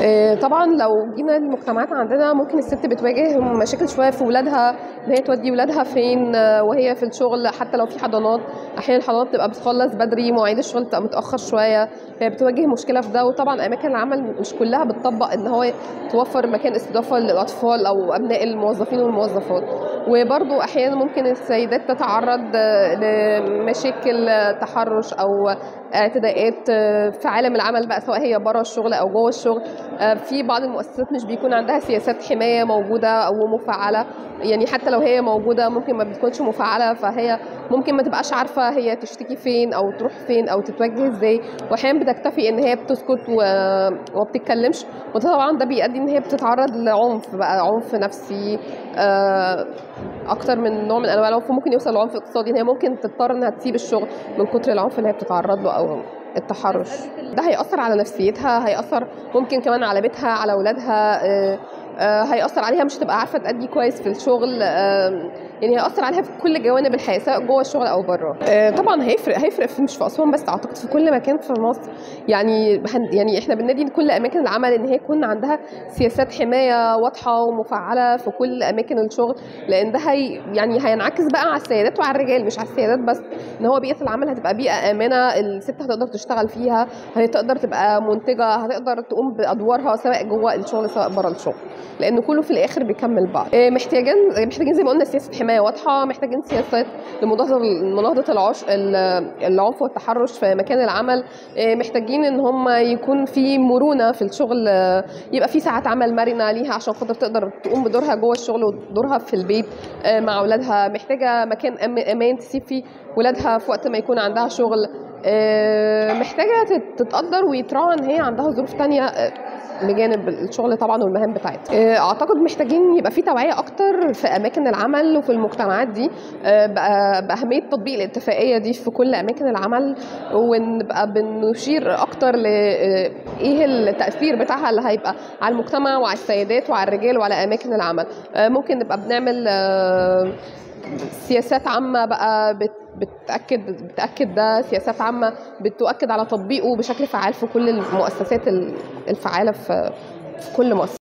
آه، طبعا لو جينا المجتمعات عندنا ممكن الست بتواجه مشاكل شويه في ولادها ان هي تودي ولادها فين آه، وهي في الشغل حتى لو في حضانات احيانا الحضانات بتبقى بتخلص بدري مواعيد الشغل بتبقى متاخر شويه فهي بتواجه مشكله في ده وطبعا اماكن العمل مش كلها بتطبق ان هو توفر مكان استضافه للاطفال او ابناء الموظفين والموظفات وبرضو احيانا ممكن السيدات تتعرض آه، لمشاكل آه، تحرش او اعتداءات آه، في عالم العمل بقى سواء هي بره الشغل او جوه الشغل آه، في بعض المؤسسات مش بيكون عندها سياسات حمايه موجوده او مفعله يعني حتى لو هي موجوده ممكن ما بتكونش مفعله فهي ممكن ما تبقاش عارفه هي تشتكي فين او تروح فين او تتوجه ازاي واحيانا بتكتفي ان هي بتسكت و- وما بتتكلمش وطبعا ده بيؤدي ان هي بتتعرض لعنف بقى عنف نفسي آه، اكتر من نوع من انواع العنف ممكن يوصل لعنف اقتصادي ان هي ممكن تضطر انها تسيب الشغل من كتر العنف اللي هي بتتعرض له او التحرش ده هيأثر على نفسيتها هيأثر ممكن كمان على بيتها على أولادها آه، آه، هيأثر عليها مش هتبقى عارفة تأدي كويس في الشغل آه، يعني هيأثر عليها في كل جوانب الحياة سواء جوه الشغل أو بره آه، طبعا هيفرق هيفرق في مش في أسوان بس أعتقد في كل مكان في مصر يعني هن- يعني احنا بننادي كل أماكن العمل إن هي يكون عندها سياسات حماية واضحة ومفعلة في كل أماكن الشغل لأن ده هي يعني هينعكس بقى على السيدات وعلى الرجال مش على السيدات بس ان هو بيئه العمل هتبقى بيئه امنه الست هتقدر تشتغل فيها هتقدر تبقى منتجه هتقدر تقوم بادوارها سواء جوه الشغل سواء بره الشغل لان كله في الاخر بيكمل بعض إيه، محتاجين محتاجين زي ما قلنا سياسه حمايه واضحه محتاجين سياسات لمناهضه مناهضه العش ال- العنف والتحرش في مكان العمل إيه، محتاجين ان هم يكون في مرونه في الشغل آه، يبقى في ساعات عمل مرنه ليها عشان خاطر تقدر تقوم بدورها جوه الشغل ودورها في البيت آه، مع اولادها محتاجه مكان أم- امان تسيب فيه ولادها في وقت ما يكون عندها شغل آه، محتاجه تت- تتقدر ويتراعى ان هي عندها ظروف تانية آه، بجانب الشغل طبعا والمهام بتاعتها آه، اعتقد محتاجين يبقى في توعيه اكتر في اماكن العمل وفي المجتمعات دي آه، بقى- باهميه تطبيق الاتفاقيه دي في كل اماكن العمل ونبقى بنشير اكتر ل آه، ايه التاثير بتاعها اللي هيبقى على المجتمع وعلى السيدات وعلى الرجال وعلى اماكن العمل آه، ممكن نبقى بنعمل آه، سياسات عامه بقى بت بتاكد بتاكد ده سياسات عامه بتؤكد على تطبيقه بشكل فعال في كل المؤسسات الفعاله في في كل مصر